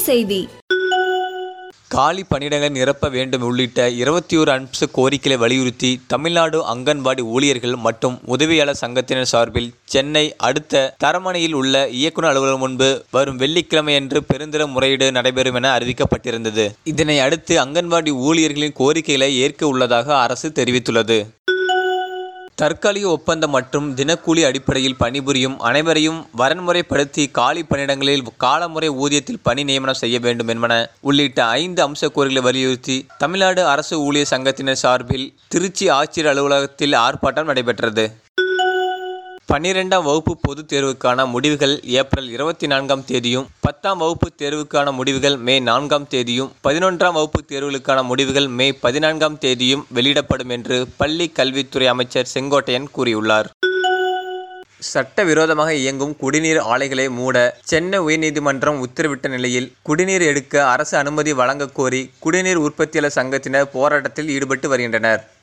செய்தி காலி பணியிடங்களை நிரப்ப வேண்டும் உள்ளிட்ட இருபத்தி ஒரு அம்ச கோரிக்கைகளை வலியுறுத்தி தமிழ்நாடு அங்கன்வாடி ஊழியர்கள் மற்றும் உதவியாளர் சங்கத்தினர் சார்பில் சென்னை அடுத்த தரமணையில் உள்ள இயக்குநர் அலுவலகம் முன்பு வரும் வெள்ளிக்கிழமையன்று பெருந்திர முறையீடு நடைபெறும் என அறிவிக்கப்பட்டிருந்தது இதனை அடுத்து அங்கன்வாடி ஊழியர்களின் கோரிக்கைகளை ஏற்க உள்ளதாக அரசு தெரிவித்துள்ளது தற்காலிக ஒப்பந்தம் மற்றும் தினக்கூலி அடிப்படையில் பணிபுரியும் அனைவரையும் வரன்முறைப்படுத்தி காலி பணியிடங்களில் காலமுறை ஊதியத்தில் பணி நியமனம் செய்ய வேண்டும் என்பன உள்ளிட்ட ஐந்து அம்ச கோரிக்கைகளை வலியுறுத்தி தமிழ்நாடு அரசு ஊழியர் சங்கத்தினர் சார்பில் திருச்சி ஆட்சியர் அலுவலகத்தில் ஆர்ப்பாட்டம் நடைபெற்றது பன்னிரெண்டாம் வகுப்பு பொதுத் தேர்வுக்கான முடிவுகள் ஏப்ரல் இருபத்தி நான்காம் தேதியும் பத்தாம் வகுப்பு தேர்வுக்கான முடிவுகள் மே நான்காம் தேதியும் பதினொன்றாம் வகுப்பு தேர்வுகளுக்கான முடிவுகள் மே பதினான்காம் தேதியும் வெளியிடப்படும் என்று பள்ளி கல்வித்துறை அமைச்சர் செங்கோட்டையன் கூறியுள்ளார் சட்டவிரோதமாக இயங்கும் குடிநீர் ஆலைகளை மூட சென்னை உயர்நீதிமன்றம் உத்தரவிட்ட நிலையில் குடிநீர் எடுக்க அரசு அனுமதி வழங்கக் கோரி குடிநீர் உற்பத்தியாளர் சங்கத்தினர் போராட்டத்தில் ஈடுபட்டு வருகின்றனர்